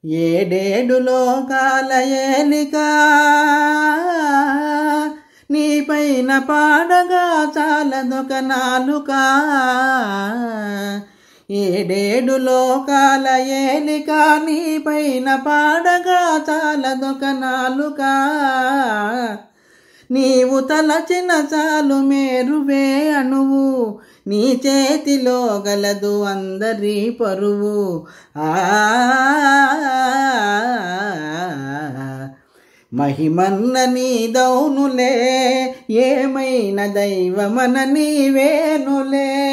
ఏడేడు లోకాల ఏలిక నీపైన పాడగా చాలదొక నాలుక ఏడేడు లోకాల ఏలిక నీపైన పాడగా చాలదొక నాలుక నీవు తలచిన చాలు మేరువే అణువు నీ చేతిలో గలదు అందరి పరువు ఆ మహిమన్న నీదౌనులే ఏమైన దైవమన నీవేనులే